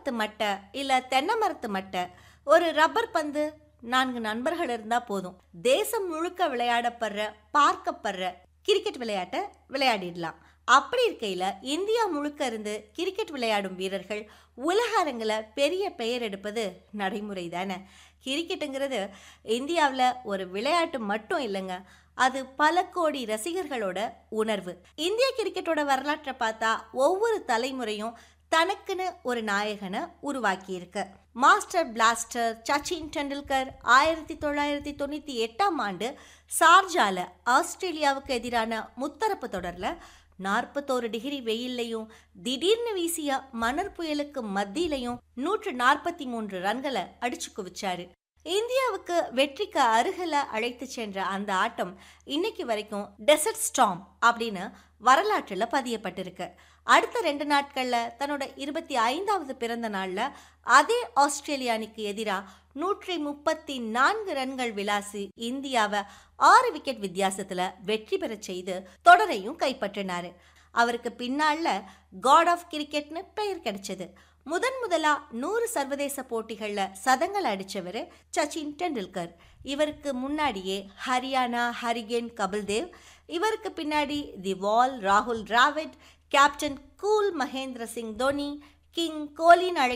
மரத்து மட்டை இல்ல தென்னை மரத்து மட்டை ஒரு ரப்பர் பந்து நான்கு நண்பர்கள் இருந்தா போதும் தேசம் முழுக்க விளையாடப்படுற பார்க்கப்படுற கிரிக்கெட் விளையாட்டை விளையாடிடலாம் அப்படி இருக்கையில இந்தியா முழுக்க இருந்து கிரிக்கெட் விளையாடும் வீரர்கள் உலக அரங்கில் பெரிய பெயர் எடுப்பது நடைமுறை தானே கிரிக்கெட்டுங்கிறது இந்தியாவில் ஒரு விளையாட்டு மட்டும் இல்லைங்க அது பல கோடி ரசிகர்களோட உணர்வு இந்திய கிரிக்கெட்டோட வரலாற்றை பார்த்தா ஒவ்வொரு தலைமுறையும் தனக்குன்னு ஒரு நாயகனை உருவாக்கியிருக்கு மாஸ்டர் பிளாஸ்டர் சச்சின் டெண்டுல்கர் ஆயிரத்தி தொள்ளாயிரத்தி தொண்ணூற்றி எட்டாம் ஆண்டு சார்ஜால ஆஸ்திரேலியாவுக்கு எதிரான முத்தரப்பு தொடரில் நாற்பத்தோரு டிகிரி வெயில்லையும் திடீர்னு வீசிய மணற் புயலுக்கு மத்தியிலையும் நூற்று நாற்பத்தி மூன்று ரன்களை அடிச்சு குவிச்சாரு இந்தியாவுக்கு வெற்றிக்கு அருகில அழைத்து சென்ற அந்த ஆட்டம் இன்னைக்கு வரைக்கும் டெசர்ட் ஸ்டாம் அப்படின்னு வரலாற்றில் பதியப்பட்டிருக்கு அடுத்த ரெண்டு நாட்கள்ல தன்னோட இருபத்தி ஐந்தாவது பிறந்த நாள்ல அதே ஆஸ்திரேலிய அணிக்கு எதிராக நூற்றி முப்பத்தி நான்கு ரன்கள் விளாசி இந்தியாவை ஆறு விக்கெட் வித்தியாசத்துல வெற்றி பெறச் செய்து தொடரையும் கைப்பற்றினாரு அவருக்கு பின்னால காட் ஆஃப் கிரிக்கெட்னு பெயர் கிடைச்சது முதன் முதலா நூறு சர்வதேச போட்டிகள்ல சதங்கள் அடிச்சவர் சச்சின் டெண்டுல்கர் இவருக்கு முன்னாடியே ஹரியானா ஹரிகேன் கபில்தேவ் இவருக்கு பின்னாடி தி வால் ராகுல் Dravid captain cool Mahendra Singh Dhoni king கோலின் அழை